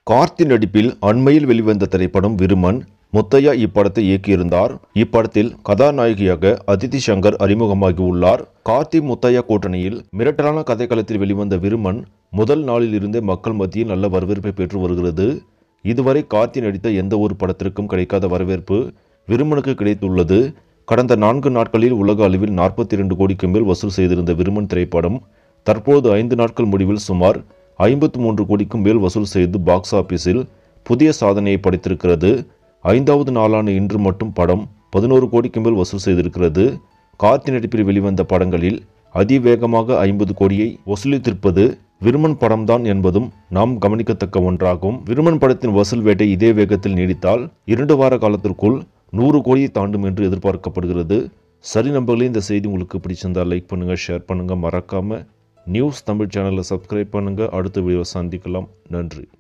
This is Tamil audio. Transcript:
கார்த்தி நடிப்பில் அண்மையில் வெளிவந்த திரைப்படம் விருமன் முத்தையா இப்படத்தை இயக்கியிருந்தார் இப்படத்தில் கதாநாயகியாக அதிதி சங்கர் அறிமுகமாகி உள்ளார் கார்த்தி முத்தையா கூட்டணியில் மிரட்டலான கதைக்களத்தில் வெளிவந்த விருமன் முதல் நாளில் இருந்தே மக்கள் மத்தியில் நல்ல வரவேற்பை பெற்று வருகிறது இதுவரை கார்த்தி நடித்த எந்த ஒரு படத்திற்கும் கிடைக்காத வரவேற்பு விருமனுக்கு கிடைத்துள்ளது கடந்த நான்கு நாட்களில் உலக அளவில் நாற்பத்தி இரண்டு கோடிக்கு மேல் வசூல் செய்திருந்த விருமன் திரைப்படம் தற்போது ஐந்து நாட்கள் முடிவில் சுமார் ஐம்பத்து மூன்று கோடிக்கும் மேல் வசூல் செய்து பாக்ஸ் ஆபீஸில் புதிய சாதனையை படைத்திருக்கிறது ஐந்தாவது நாளான இன்று மட்டும் படம் பதினோரு கோடிக்கு மேல் வசூல் செய்திருக்கிறது கார்த்தி நடிப்பில் வெளிவந்த படங்களில் அதிவேகமாக ஐம்பது கோடியை வசூலித்திருப்பது விருமன் படம்தான் என்பதும் நாம் கவனிக்கத்தக்க ஒன்றாகும் விருமன் படத்தின் வசூல் வேட்டை இதே வேகத்தில் நீடித்தால் இரண்டு வார காலத்திற்குள் நூறு கோடியை தாண்டும் என்று எதிர்பார்க்கப்படுகிறது சரி நம்பர்களே இந்த செய்தி உங்களுக்கு பிடிச்சிருந்தால் லைக் பண்ணுங்கள் ஷேர் பண்ணுங்கள் மறக்காமல் நியூஸ் தமிழ் சேனலை சப்ஸ்கிரைப் பண்ணுங்கள் அடுத்த வீடியோ சந்திக்கலாம் நன்றி